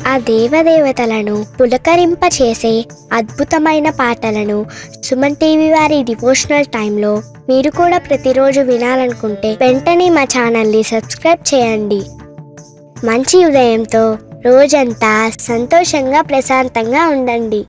ఆ దేవదేవతలను పులకరింపచేసే అద్భుతమైన పాటలను సుమన్ టీవీ వారి డివోషనల్ టైంలో మీరు కూడా ప్రతిరోజు వినాలనుకుంటే వెంటనే మా ఛానల్ని సబ్స్క్రైబ్ చేయండి మంచి ఉదయంతో రోజంతా సంతోషంగా ప్రశాంతంగా ఉండండి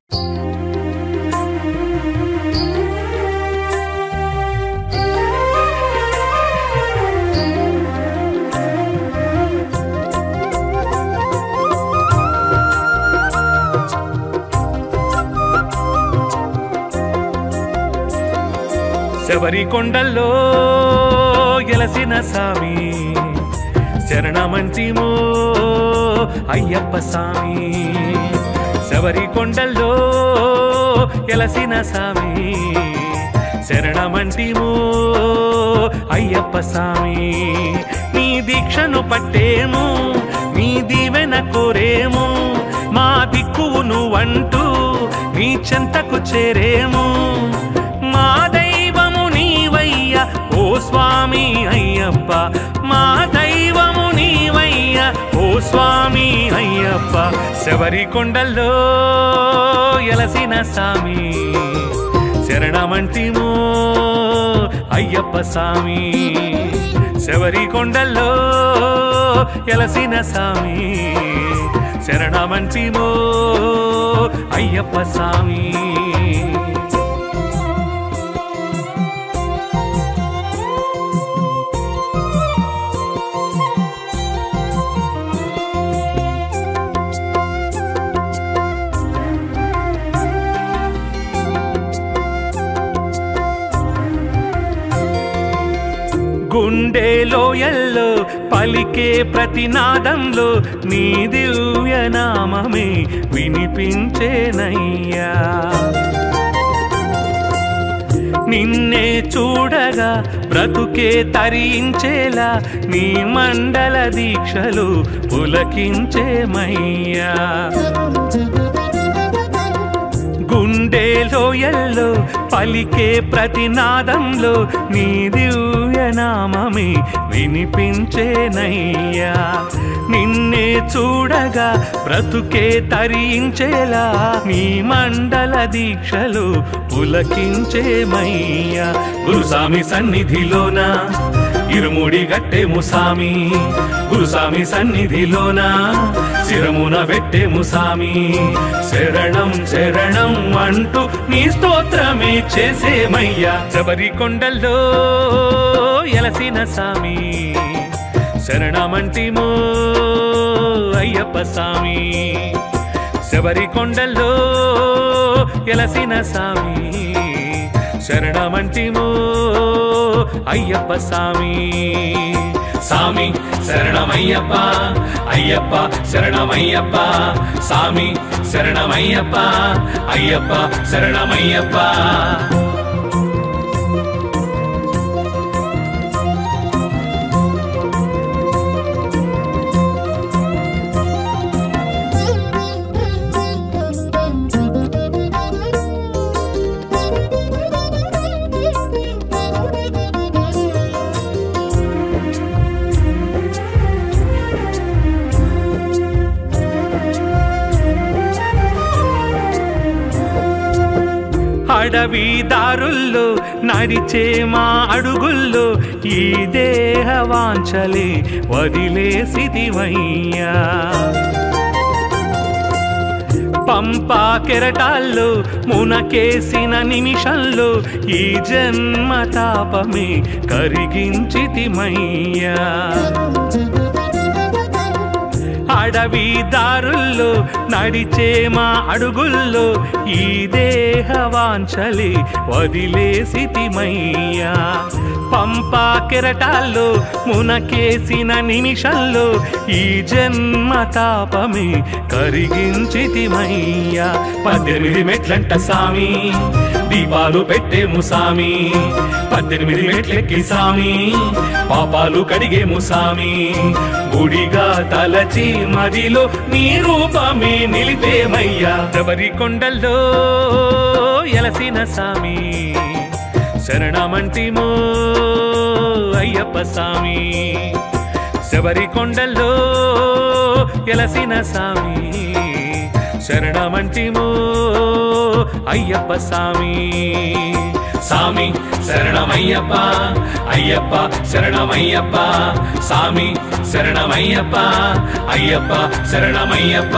శబరి కొండల్లో ఎలసిన సామి శరణమంటిమో అయ్యప్ప సామి శబరి కొండల్లో ఎలసిన సామి శరణమంటిమో అయ్యప్ప సామి నీ దీక్షను పట్టేము నీ దీవెన కోరేము మా దిక్కువు నువ్వంటూ నీ చెంతకు చేరేము మా దైవము నీవయ్య ఓ స్వామి అయ్యప్ప మా దైవము నీవయ్య ఓ స్వామి అయ్యప్ప శబరి కొండల్లో ఎలసిన సామి శరణమంటిమో అయ్యప్ప సామి శబరి కొండల్లో ఎలసిన సామి శరణమంటిమో అయ్యప్ప సామి గుండె లోయల్లో పలికే ప్రతినాదంలో నీ దివ్య నామమే వినిపించేనయ్యా నిన్నే చూడగా బ్రతుకే తరించేలా నీ మండల దీక్షలు పులకించేమయ్యా గుండె లోయల్లో పలికే ప్రతినాదంలో నీ దివ్య నామమే వినిపించేనయ్యా నిన్నే చూడగా బ్రతుకే తరించేలా నీ మండల దీక్షలు పులకించేమయ్యా గురుస్వామి సన్నిధిలోన ఇరుముడి గట్టెము సామి గురుస్వామి సన్నిధిలోన శిరమున పెట్టెము సామి శరణం శరణం అంటూ నీ స్తోత్రమే చేసేమయ్యా శబరి కొండల్లో ఎలసిన సామి శరణమంటిమో అయ్యప్ప సామి శబరి కొండల్లో ఎలసిన సామి శరణమంటిమో అయ్యప్ప సామి సామి శరణమయ్యప్ప అయ్యప్ప శరణమయ్యప్ప సామి శరణమయ్యప్ప అయ్యప్ప శరణమయ్యప్ప అడవి దారుల్లో నడిచే మా అడుగుల్లో ఈ దేహ వాంఛలే వదిలేసిదివయ్యా పంపా కెరటాల్లో మునకేసిన నిమిషంలో ఈ జన్మ తాపమే కరిగించితిమయ్యా అడవి దారుల్లో నడిచే మా అడుగుల్లో ఈ దేహ వాంఛలే వదిలేసితిమయ్యా పంపా కెరటాల్లో మునకేసిన నిమిషంలో ఈ జన్మ తాపమే కరిగించితిమయ్యా పద్దెనిమిది మెట్లంట సామి దీపాలు పెట్టేము సామి పద్దెనిమిది మెట్లెక్కి సామి పాపాలు కడిగేము సామి గుడిగా తలచి మదిలో నీ రూపమే నిలిపేమయ్యా శబరి కొండల్లో ఎలసిన సామి శరణమంటిమో అయ్యప్ప సామి శబరి కొండల్లో ఎలసిన సామి శరణమంటిమో అయ్యప్ప సామి సామి శరణమయ్యప్ప అయ్యప్ప శరణమయ్యప్ప సామి శరణమయ్యప్ప అయ్యప్ప శరణమయ్యప్ప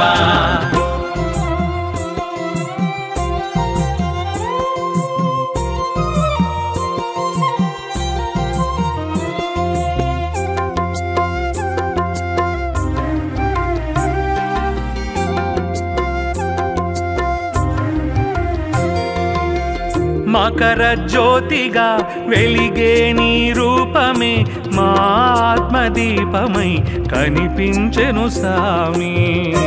మకర జ్యోతిగా వెలిగే నీ రూపమే మా ఆత్మదీపమై కనిపించెను సామి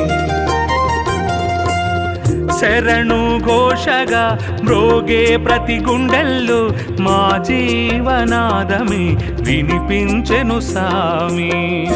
శరణు ఘోషగా మ్రోగే ప్రతి గుండెల్లో మా జీవనాదమే వినిపించెను సామి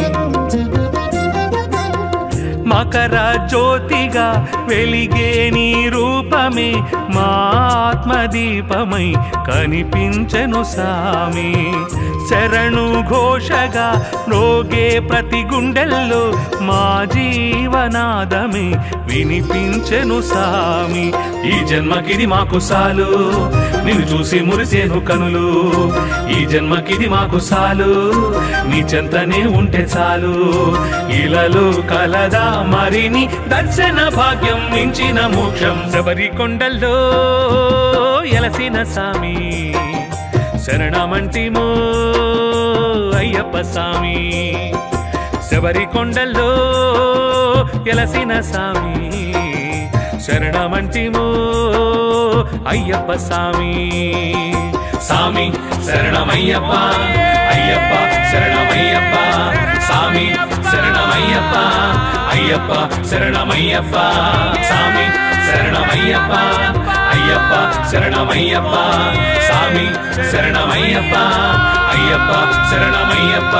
మకర జ్యోతిగా వెలిగే నీ రూపమే మా ఆత్మదీపమై కనిపించెను సామి శరణు ఘోషగా రోగే ప్రతి గుండెల్లో మా జీవనాదమే వినిపించెను సామి ఈ జన్మకిది మాకు సాలు నిన్ను చూసి మురిసేను కనులు ఈ జన్మకిది మాకు సాలు నీ చెంతనే ఉంటే చాలు ఇలలో కలదా మరిని దర్శన భాగ్యం మించిన మోక్షం శబరి కొండల్లో ఎలసిన సామి శరణమంటిమో అయ్యప్ప సామి శబరి కొండల్లో ఎలసిన సామి శరణమంటిమో అయ్యప్ప సామి సామి శరణమయ్యప్ప అయ్యప్ప శరణమయ్యప్ప సామి శరణమయ్యప్ప అయ్యప్ప శరణమయ్యప్ప సామి శరణమయ్యప్ప అయ్యప్ప శరణమయ్యప్ప సామి శరణమయ్యప్ప అయ్యప్ప శరణమయ్యప్ప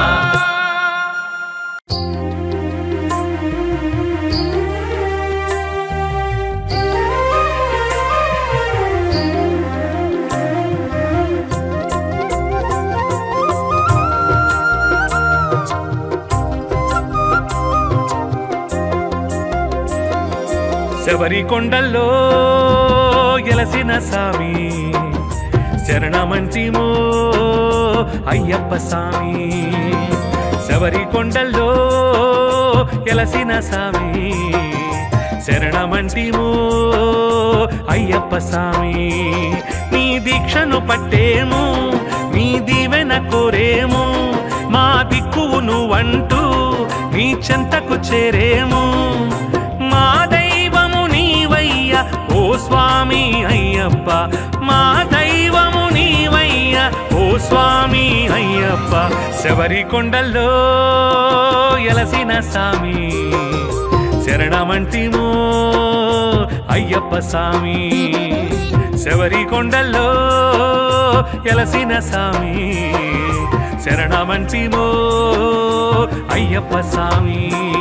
శబరి కొండల్లో ఎలసిన సామి శరణమంటిమో అయ్యప్ప సామి శబరి కొండల్లో ఎలసిన సామి శరణమంటిమో అయ్యప్ప సామి నీ దీక్షను పట్టేము నీ దీవెన కోరేము మా దిక్కువు నువ్వంటూ నీ చెంతకు చేరేము మా దైవము నీవయ్య ఓ స్వామి అయ్యప్ప మా దైవము నీవయ్య ఓ స్వామి అయ్యప్ప శబరి కొండల్లో ఎలసిన సామి శరణమంటిమో అయ్యప్ప సామి శబరి కొండల్లో ఎలసిన సామి శరణమంటిమో అయ్యప్ప సామి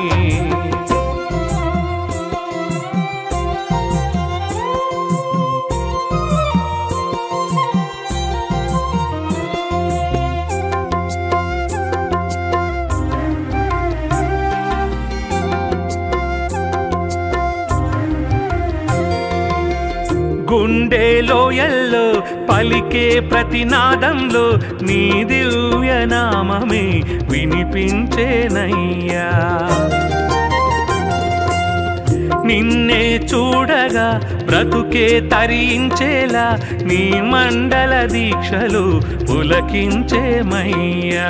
గుండె లోయల్లో పలికే ప్రతినాదంలో నీ దివ్య నామమే వినిపించేనయ్యా నిన్నే చూడగా బ్రతుకే తరించేలా నీ మండల దీక్షలు పులకించేమయ్యా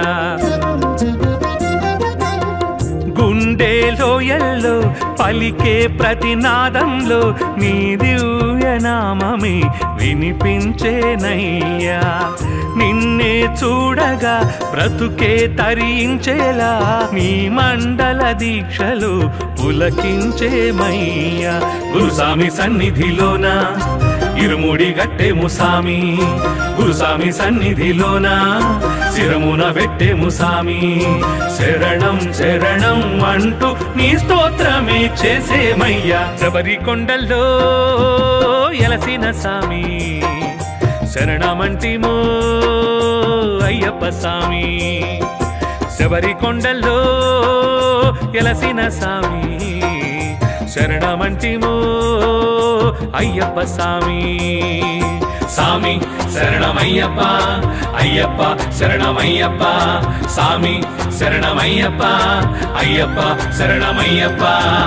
గుండె లోయల్లో పలికే ప్రతినాదంలో నీ దివ్య నామమే వినిపించేనయ్యా నిన్నే చూడగా బ్రతుకే తరించేలా నీ మండల దీక్షలు పులకించేమయ్యా గురుస్వామి సన్నిధిలోన ఇరుముడి గట్టేము సామి గురుస్వామి సన్నిధిలోన శిరమున పెట్టేము సామి శరణం శరణం అంటూ నీ స్తోత్రమే చేసేమయ్యా శబరి కొండల్లో ఎలసిన సామి శరణమంటిమో అయ్యప్ప సామి శబరి కొండల్లో ఎలసిన సామి శరణమంటిమో అయ్యప్ప సామి సామి శరణమయ్యప్ప అయ్యప్ప శరణమయ్యప్ప సామి శరణమయ్యప్ప అయ్యప్ప శరణమయ్యప్ప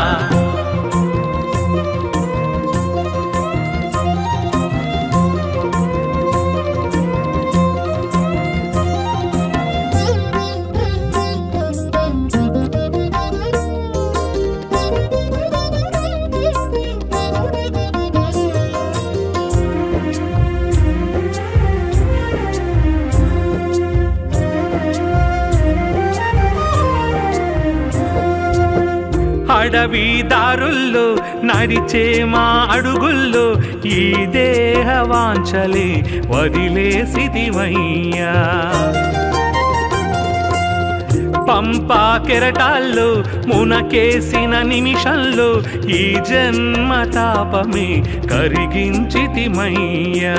అడవి దారుల్లో నడిచే మా అడుగుల్లో ఈ దేహ వాంఛలే వదిలేసిదివయ్యా పంపా కెరటాల్లో మునకేసిన నిమిషంలో ఈ జన్మ తాపమే కరిగించితిమయ్యా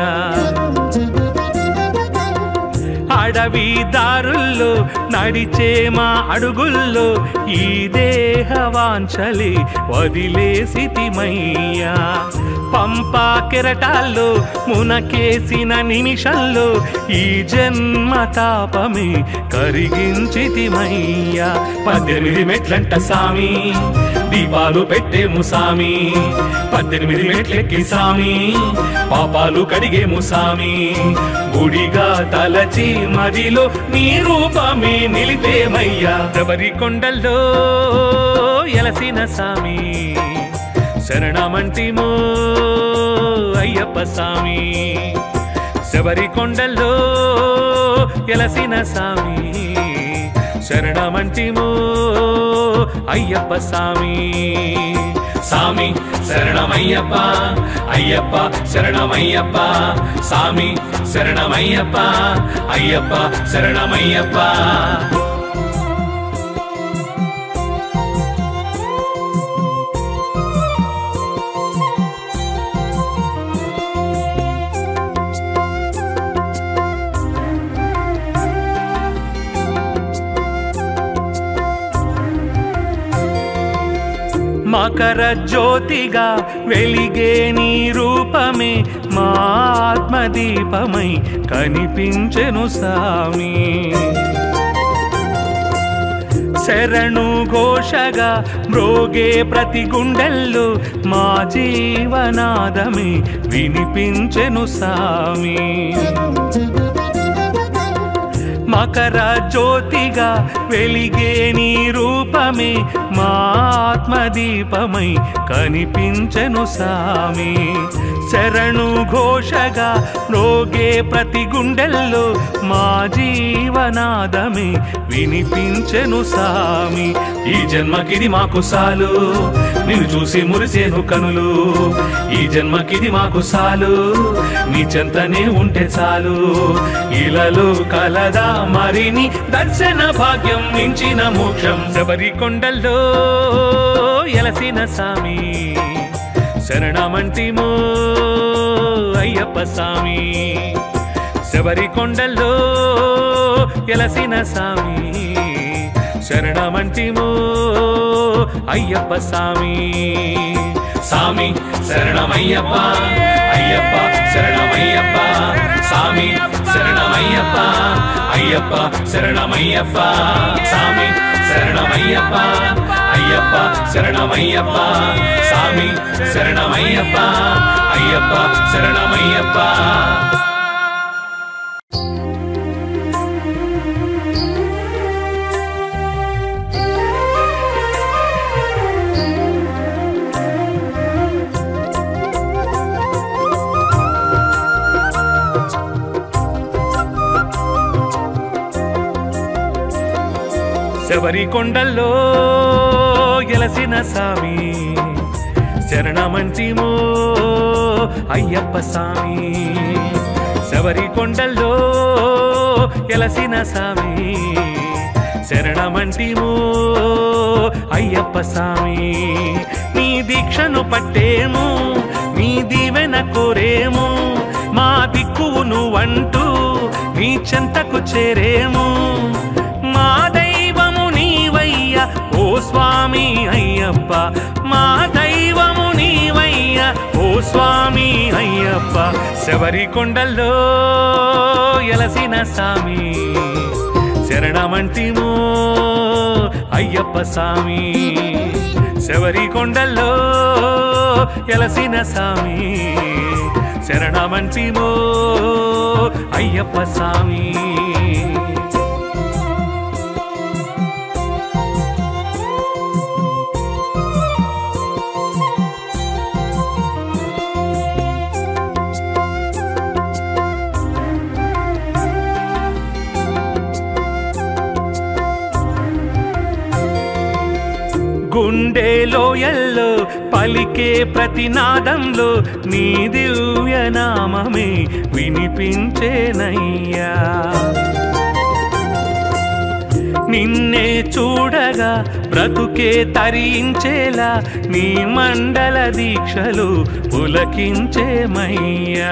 అడవి దారుల్లో నడిచే మా అడుగుల్లో ఈ దేహ వాంఛలే వదిలేసితిమయ్యా పంపా కెరటాల్లో మునకేసిన నిమిషంలో ఈ జన్మ తాపమే కరిగించితిమయ్యా పద్దెనిమిది మెట్లంట సామి దీపాలు పెట్టేము సామి పద్దెనిమిది మెట్లెక్కి సామి పాపాలు కడిగేము సామి గుడిగా తలచి మదిలో నీ రూపమే నిలిపేమయ్యా ఎవరి కొండల్లో ఎలసిన సామి శరణమంటిమో అయ్యప్ప సామి శబరి కొండల్లో ఎలసిన సామి శరణమంటిమో అయ్యప్ప సామి సామి శరణమయ్యప్ప అయ్యప్ప శరణమయ్యప్ప సామి శరణమయ్యప్ప అయ్యప్ప శరణమయ్యప్ప మకర జ్యోతిగా వెలిగే నీ రూపమే మా ఆత్మదీపమై కనిపించెను సామి శరణు ఘోషగా మ్రోగే ప్రతి గుండెల్లో మా జీవనాదమే వినిపించెను సామి మకర జ్యోతిగా వెలిగే నీ రూపమే మా ఆత్మదీపమై కనిపించెను సామి శరణు ఘోషగా రోగే ప్రతి గుండెల్లో మా జీవనాదమే వినిపించెను సామి ఈ జన్మకిది మాకు సాలు నిన్ను చూసి మురిసేను కనులు ఈ జన్మకిది మాకు సాలు నీ చెంతనే ఉంటే చాలు ఇలలో కలదా మరిని దర్శన భాగ్యం మించిన మోక్షం శబరి కొండల్లో ఎలసిన సామి శరణమంటిమో అయ్యప్ప సామి శబరి కొండల్లో ఎలసిన సామి శరణమంటిమో అయ్యప్ప సామి సామి శరణమయ్యప్ప అయ్యప్ప శరణమయ్యప్ప సామి శరణమయ్యప్ప అయ్యప్ప శరణమయ్యప్ప సామి శరణమయ్యప్ప అయ్యప్ప శరణమయ్యప్ప సామి శరణమయ్యప్ప అయ్యప్ప శరణమయ్యప్ప శబరి కొండల్లో ఎలసిన సామి శరణమంటిమో అయ్యప్ప సామి శబరి కొండల్లో ఎలసిన సామి శరణమంటిమో అయ్యప్ప సామి నీ దీక్షను పట్టేము నీ దీవెన కోరేము మా దిక్కువు నువ్వంటూ నీ చెంతకు చేరేము మా దైవము నీవయ్య ఓ ఓ స్వామి అయ్యప్ప మా దైవము నీవయ్య ఓ స్వామి అయ్యప్ప శబరి కొండల్లో ఎలసిన స్వామి శరణమంటిమో అయ్యప్ప స్వామి శబరి కొండల్లో ఎలసిన స్వామి శరణమంటిమో అయ్యప్ప స్వామి గుండె లోయల్లో పలికే ప్రతినాదంలో నీ దివ్య నామమే వినిపించేనయ్యా నిన్నే చూడగా బ్రతుకే తరించేలా నీ మండల దీక్షలు పులకించేమయ్యా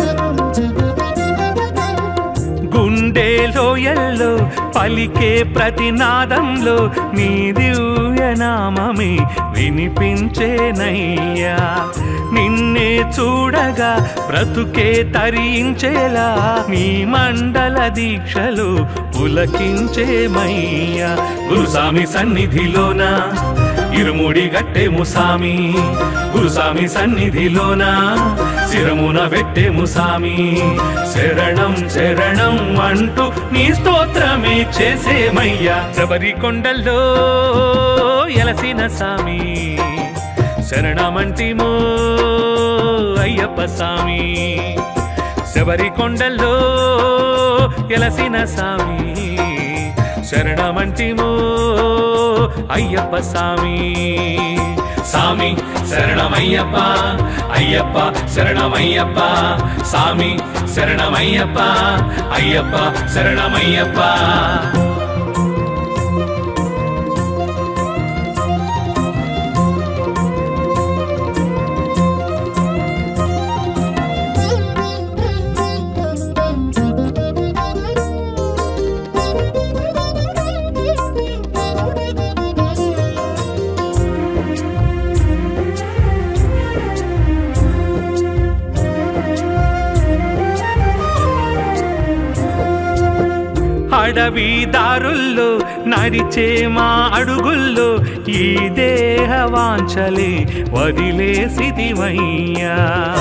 గుండె లోయల్లో పలికే ప్రతినాదంలో నీ దివ్య నామమే వినిపించేనయ్యా నిన్నే చూడగా బ్రతుకే తరించేలా నీ మండల దీక్షలు పులకించేమయ్యా గురుస్వామి సన్నిధిలోన ఇరుముడి గట్టెము సామి గురుస్వామి సన్నిధిలోన శిరమున పెట్టెము సామి శరణం శరణం అంటూ నీ స్తోత్రమే చేసేమయ్యా శబరి కొండల్లో ఎలసిన సామి శరణమంటిమో అయ్యప్ప సామి శబరి కొండల్లో ఎలసిన సామి శరణమంటిమో అయ్యప్ప సామి సామి శరణమయ్యప్ప అయ్యప్ప శరణమయ్యప్ప సామి శరణమయ్యప్ప అయ్యప్ప శరణమయ్యప్ప అడవి దారుల్లో నడిచే మా అడుగుల్లో ఈ దేహ వాంఛలే వదిలేసిదివయ్యా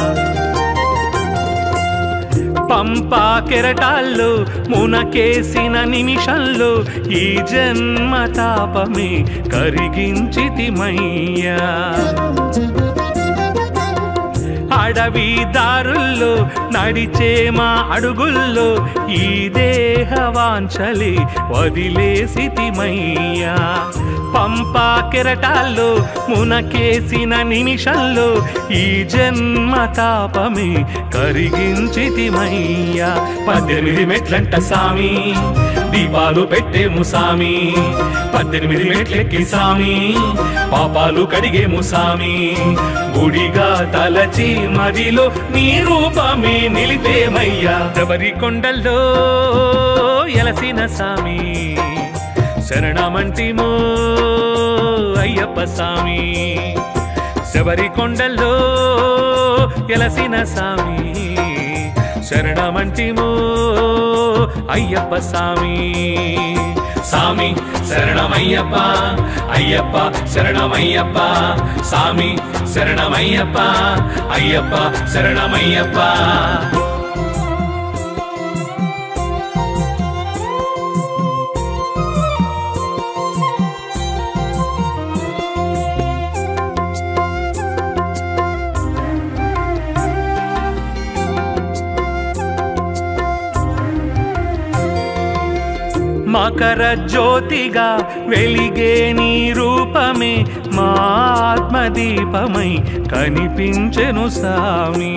పంపా కెరటాల్లో మునకేసిన నిమిషంలో ఈ జన్మ తాపమే కరిగించితిమయ్యా అడవి దారుల్లో నడిచే మా అడుగుల్లో ఈ దేహ వాంఛలే వదిలేసితిమయ్యా పంపా కెరటాల్లో మునకేసిన నిమిషంలో ఈ జన్మ తాపమే కరిగించితిమయ్యా పద్దెనిమిది మెట్లంట సామి దీపాలు పెట్టేము సామి పద్దెనిమిది మెట్లెక్కి సామి పాపాలు కడిగేము సామి గుడిగా తలచి మదిలో నీ రూపమే నిలిపేమయ్యా శబరి కొండల్లో ఎలసిన సామి శరణమంటిమో అయ్యప్ప సామి శబరి కొండల్లో ఎలసిన సామి శరణమంటిమో అయ్యప్ప సామి సామి శరణమయ్యప్ప అయ్యప్ప శరణమయ్యప్ప సామి శరణమయ్యప్ప అయ్యప్ప శరణమయ్యప్ప మకర జ్యోతిగా వెలిగే నీ రూపమే మా ఆత్మదీపమై కనిపించెను సామి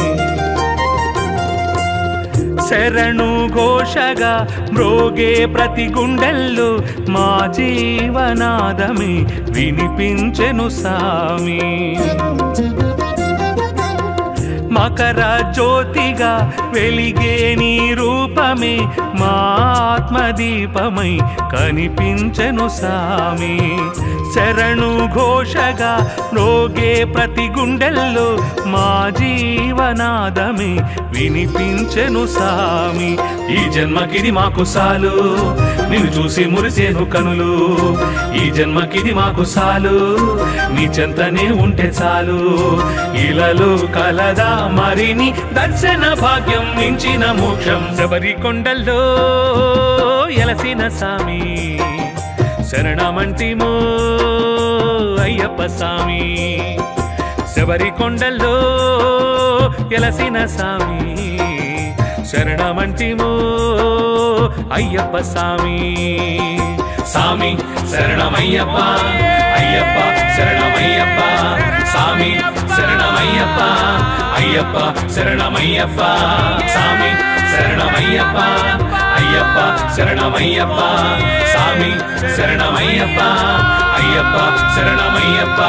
శరణు ఘోషగా మ్రోగే ప్రతి గుండెల్లో మా జీవనాదమే వినిపించెను సామి మకర జ్యోతిగా వెలిగే నీ రూపమే మా ఆత్మదీపమై కనిపించెను సామి శరణు ఘోషగా రోగే ప్రతి గుండెల్లో మా జీవనాదమే వినిపించెను సామి ఈ జన్మకిది మాకు సాలు నిన్ను చూసి మురిసేను కనులు ఈ జన్మకిది మాకు సాలు నీ చెంతనే ఉంటే చాలు ఇలలో కలదా మరిని దర్శన భాగ్యం మించిన మోక్షం శబరి కొండల్లో ఎలసిన సామి శరణమంటిమో అయ్యప్ప సామి శబరి కొండల్లో ఎలసిన సామి శరణమంటిమో అయ్యప్ప సామి సామి శరణమయ్యప్ప అయ్యప్ప శరణమయ్యప్ప సామి శరణమయ్యప్ప అయ్యప్ప శరణమయ్యప్ప సామి శరణమయ్యప్ప అయ్యప్ప శరణమయ్యప్ప సామి శరణమయ్యప్ప అయ్యప్ప శరణమయ్యప్ప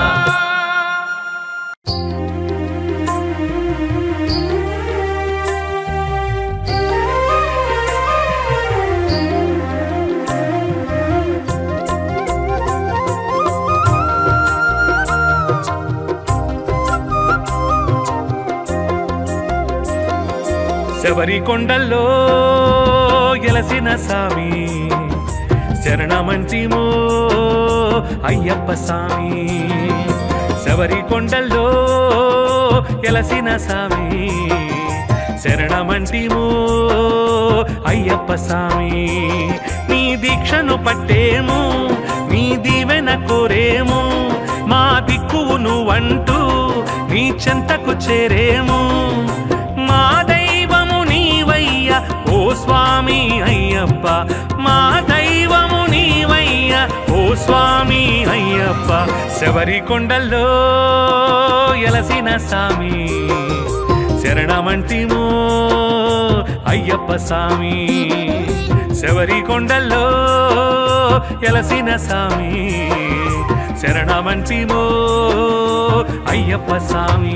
శబరి కొండల్లో ఎలసిన సామి శరణమంటిమో అయ్యప్ప సామి శబరి కొండల్లో ఎలసిన సామి శరణమంటిమో అయ్యప్ప సామి నీ దీక్షను పట్టేము నీ దీవెన కోరేము మా దిక్కువు నువ్వంటూ నీ చెంతకు చేరేము మా దైవము నీవయ్య ఓ స్వామి అయ్యప్ప మా దైవము నీవయ్య ఓ స్వామి అయ్యప్ప శబరి కొండల్లో ఎలసిన సామి శరణమంటిమో అయ్యప్ప సామి శబరి కొండల్లో ఎలసిన సామి శరణమంటిమో అయ్యప్ప సామి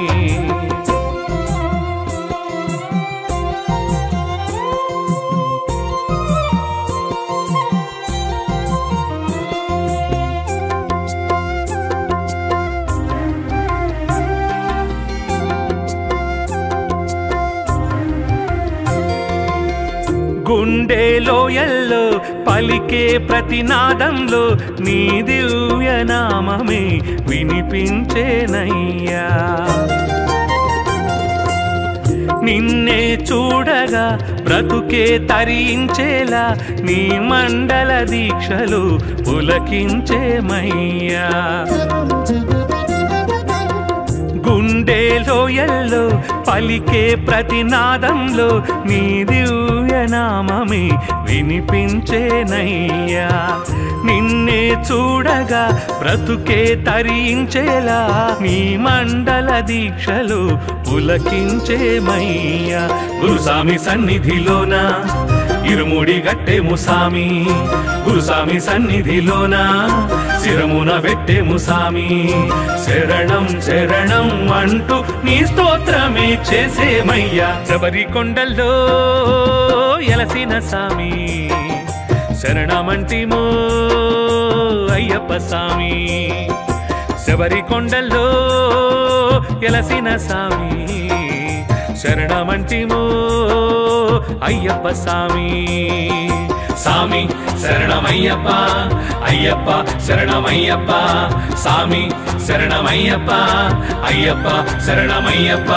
గుండె లోయల్లో పలికే ప్రతినాదంలో నీ దివ్య నామమే వినిపించేనయ్యా నిన్నే చూడగా బ్రతుకే తరించేలా నీ మండల దీక్షలు పులకించేమయ్యా గుండె లోయల్లో పలికే ప్రతినాదంలో నీ దివ్య నామమే వినిపించేనయ్యా నిన్నే చూడగా బ్రతుకే తరించేలా నీ మండల దీక్షలు పులకించేమయ్యా గురుస్వామి సన్నిధిలోన ఇరుముడి గట్టెము సామి గురుస్వామి సన్నిధిలోన శిరమున పెట్టెము సామి శరణం శరణం అంటూ నీ స్తోత్రమే చేసేమయ్యా శబరి కొండల్లో ఎలసిన సామి శరణమంటిమో అయ్యప్ప సామి శబరి కొండల్లో ఎలసిన సామి శరణమంటిమో అయ్యప్ప సామి సామి శరణమయ్యప్ప అయ్యప్ప శరణమయ్యప్ప సామి శరణమయ్యప్ప అయ్యప్ప శరణమయ్యప్ప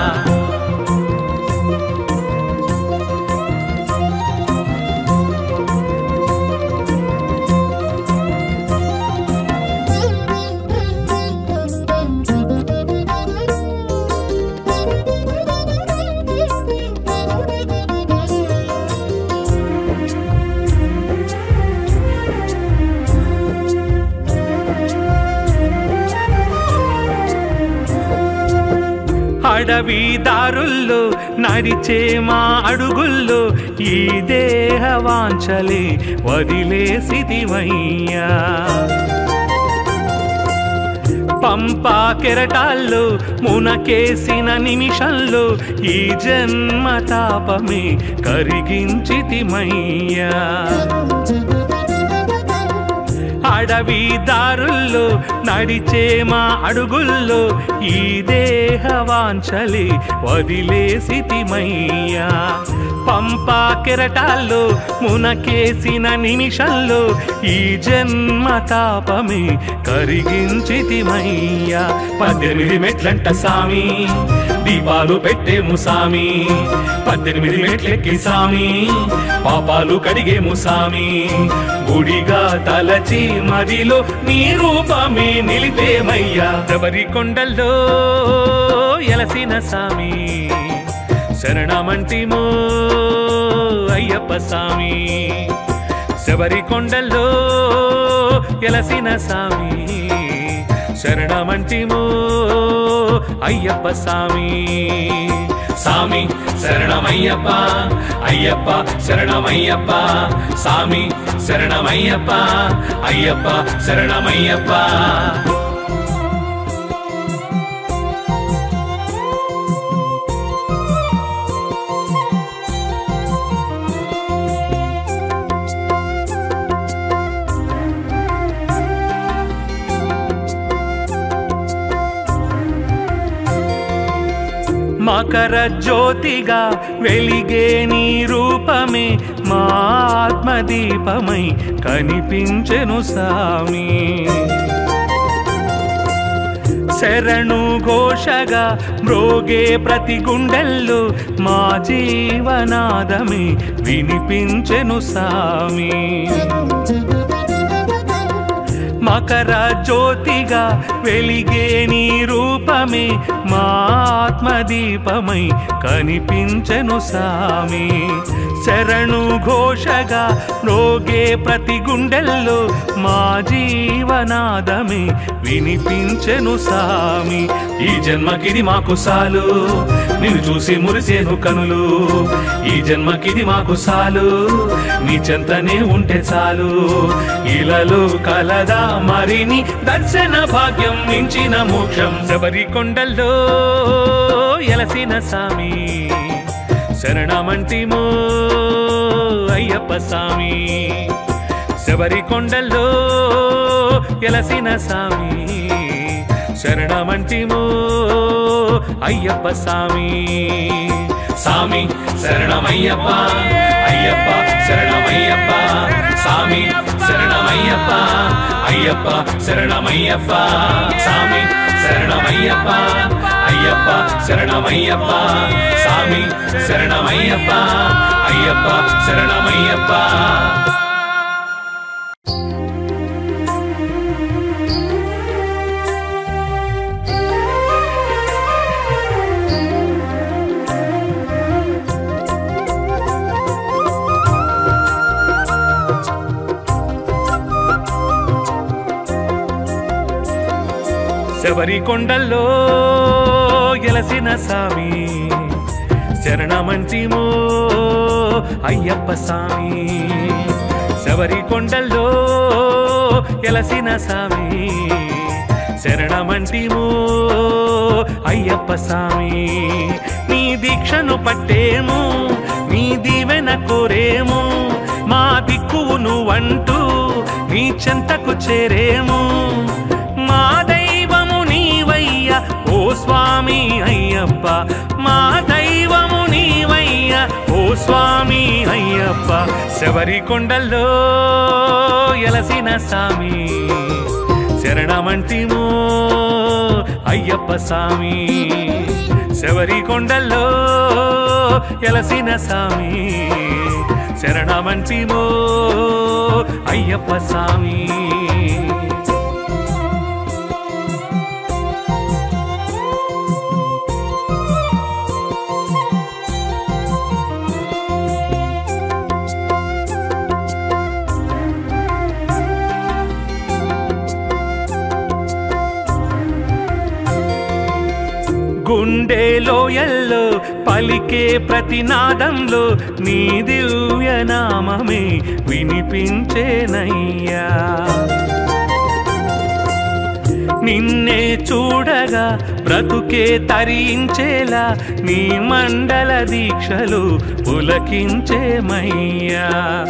అడవి దారుల్లో నడిచే మా అడుగుల్లో ఈ దేహ వాంఛలే వదిలేసిదివయ్యా పంపా కెరటాల్లో మునకేసిన నిమిషంలో ఈ జన్మ తాపమే కరిగించితిమయ్యా అడవి దారుల్లో నడిచే మా అడుగుల్లో ఈ దేహ వాంఛలే వదిలేసితిమయ్యా పంపా కెరటాల్లో మునకేసిన నిమిషంలో ఈ జన్మ తాపమే కరిగించితిమయ్యా పద్దెనిమిది మెట్లంట సామి దీపాలు పెట్టేము సామి పద్దెనిమిది మెట్లెక్కి సామి పాపాలు కడిగేము సామి గుడిగా తలచి మదిలో నీ రూపమే నిలిపేమయ్యా శబరి కొండల్లో ఎలసిన సామి శరణమంటిమో అయ్యప్ప సామి శబరి కొండల్లో ఎలసిన సామి శరణమంటిమో అయ్యప్ప సామి సామి శరణమయ్యప్ప అయ్యప్ప శరణమయ్యప్ప సామి శరణమయ్యప్ప అయ్యప్ప శరణమయ్యప్ప మకర జ్యోతిగా వెలిగే నీ రూపమే మా ఆత్మదీపమై కనిపించెను సామి శరణు ఘోషగా మ్రోగే ప్రతి గుండెల్లో మా జీవనాదమే వినిపించెను సామి మకర జ్యోతిగా వెలిగే నీ రూపమే మా ఆత్మదీపమై కనిపించెను సామి శరణు ఘోషగా రోగే ప్రతి గుండెల్లో మా జీవనాదమే వినిపించెను సామి ఈ జన్మకిది మాకు సాలు నిన్ను చూసి మురిసేను కనులు ఈ జన్మకిది మాకు సాలు నీ చెంతనే ఉంటే చాలు ఇలలో కలదా మరిని దర్శన భాగ్యం మించిన మోక్షం శబరి కొండల్లో ఎలసిన సామి శరణమంటిమో అయ్యప్ప సామి శబరి కొండల్లో ఎలసిన సామి శరణమంటిమో అయ్యప్ప సామి సామి శరణమయ్యప్ప అయ్యప్ప శరణమయ్యప్ప సామి శరణమయ్యప్ప అయ్యప్ప శరణమయ్యప్ప సామి శరణమయ్యప్ప అయ్యప్ప శరణమయ్యప్ప సామి శరణమయ్యప్ప అయ్యప్ప శరణమయ్యప్ప శబరి కొండల్లో ఎలసిన సామి శరణమంటిమో అయ్యప్ప సామి శబరి కొండల్లో ఎలసిన సామి శరణమంటిమో అయ్యప్ప సామి నీ దీక్షను పట్టేము నీ దీవెన కోరేము మా దిక్కువు నువ్వంటూ నీ చెంతకు చేరేము మా దైవము నీవయ్య ఓ స్వామి అయ్యప్ప మా దైవము నీవయ్య ఓ స్వామి అయ్యప్ప శబరి కొండల్లో ఎలసిన సామి శరణమంటిమో అయ్యప్ప సామి శబరి కొండల్లో ఎలసిన సామి శరణమంటిమో అయ్యప్ప సామి గుండె లోయల్లో పలికే ప్రతినాదంలో నీ దివ్య నామమే వినిపించేనయ్యా నిన్నే చూడగా బ్రతుకే తరించేలా నీ మండల దీక్షలు పులకించేమయ్యా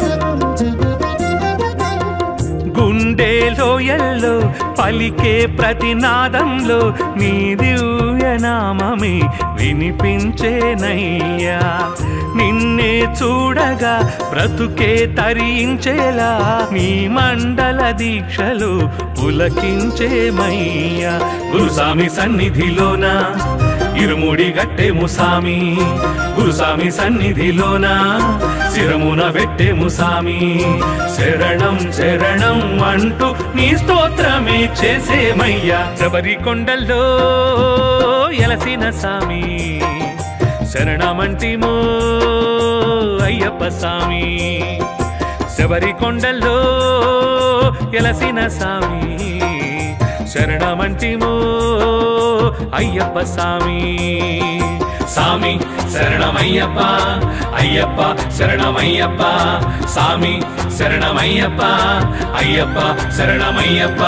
గుండెలో ఎల్లో పలికే ప్రతినాదంలో నీ దివ్యనామమే వినిపించేనయ్యా నిన్నే చూడగా బ్రతుకే తరించేలా నీ మండల దీక్షలు పులకించేమయ్యా గురుస్వామి సన్నిధిలోన ఇరుముడి గట్టెము సామి గురుస్వామి సన్నిధిలోన శిరమున పెట్టెము సామి శరణం శరణం అంటూ నీ స్తోత్రమే చేసేమయ్యా శబరి కొండల్లో ఎలసిన సామి శరణమంటిమో అయ్యప్ప సామి శబరి కొండల్లో ఎలసిన సామి శరణమంటిమో అయ్యప్ప సామి సామి శరణమయ్యప్ప అయ్యప్ప శరణమయ్యప్ప సామి శరణమయ్యప్ప అయ్యప్ప శరణమయ్యప్ప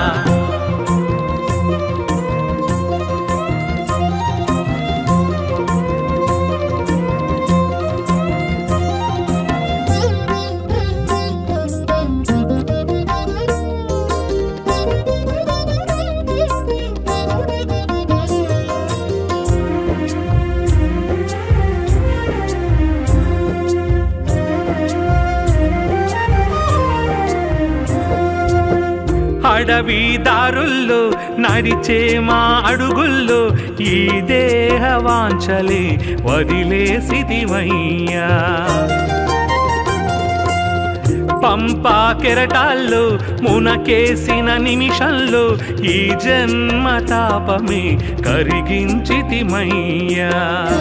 అడవి దారుల్లో నడిచే మా అడుగుల్లో ఈ దేహ వాంఛలే వదిలేసిదివయ్యా పంపా కెరటాల్లో మునకేసిన నిమిషంలో ఈ జన్మ తాపమే కరిగించితిమయ్యా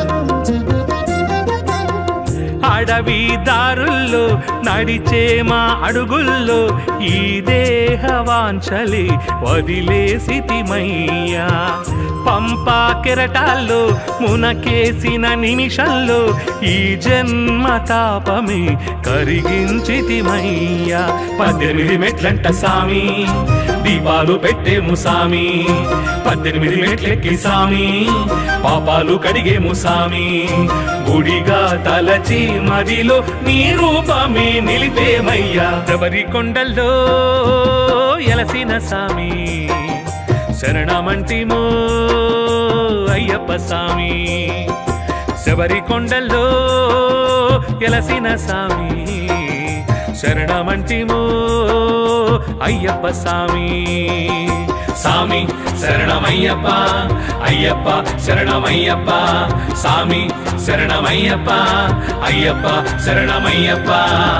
అడవి దారుల్లో నడిచే మా అడుగుల్లో ఈ దేహ వాంఛలే వదిలేసితిమయ్యా పంపా కెరటాల్లో మునకేసిన నిమిషంలో ఈ జన్మ తాపమే కరిగించితిమయ్యా పద్దెనిమిది మెట్లంట సామి దీపాలు పెట్టేము సామి పద్దెనిమిది మెట్లెక్కి సామి పాపాలు కడిగేము సామి గుడిగా తలచి మదిలో నీ రూపమే నిలిపేమయ్యా శబరి కొండల్లో ఎలసిన సామి శరణమంటిమో అయ్యప్ప సామి శబరి కొండల్లో ఎలసిన సామి శరణమంటిమో అయ్యప్ప సామి సామి శరణమయ్యప్ప అయ్యప్ప శరణమయ్యప్ప సామి శరణమయ్యప్ప అయ్యప్ప శరణమయ్యప్ప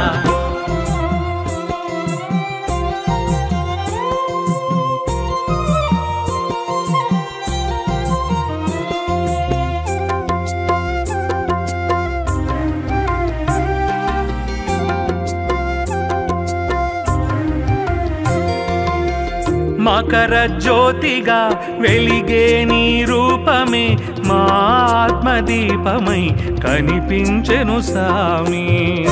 మకర జ్యోతిగా వెలిగే నీ రూపమే మా ఆత్మదీపమై కనిపించెను సామి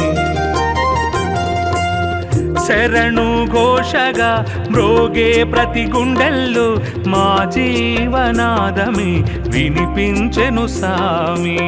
శరణు ఘోషగా మ్రోగే ప్రతి గుండెల్లో మా జీవనాదమే వినిపించెను సామి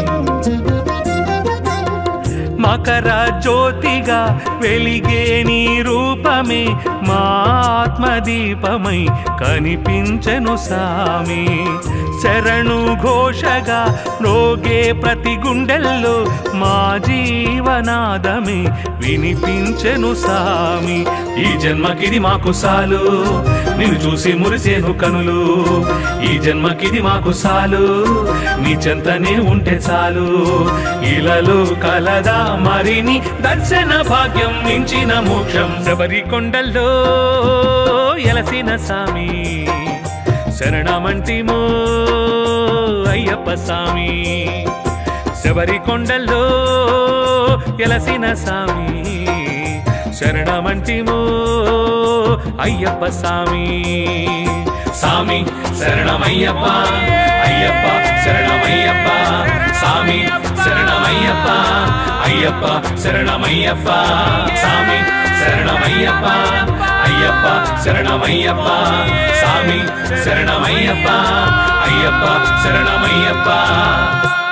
మకర జ్యోతిగా వెలిగే నీ రూపమే మా ఆత్మదీపమై కనిపించెను సామి శరణు ఘోషగా రోగే ప్రతి గుండెల్లో మా జీవనాదమే వినిపించెను సామి ఈ జన్మకిది మాకు సాలు నిన్ను చూసి మురిసేను కనులు ఈ జన్మకిది మాకు సాలు నీ చెంతనే ఉంటే చాలు ఇలలో కలదా మరిని దర్శన భాగ్యం మించిన మోక్షం శబరి కొండల్లో ఎలసిన సామి శరణమంటిమో అయ్యప్ప సామి శబరి కొండల్లో ఎలసిన సామి శరణమంటిమో అయ్యప్ప సామి సామి శరణమయ్యప్ప అయ్యప్ప శరణమయ్యప్ప సామి శరణమయ్యప్ప అయ్యప్ప శరణమయ్యప్ప సామి శరణమయ్యప్ప అయ్యప్ప అయ్యప్ప శరణమయ్యప్ప స్వామి శరణమయ్యప్ప అయ్యప్ప శరణమయ్యప్ప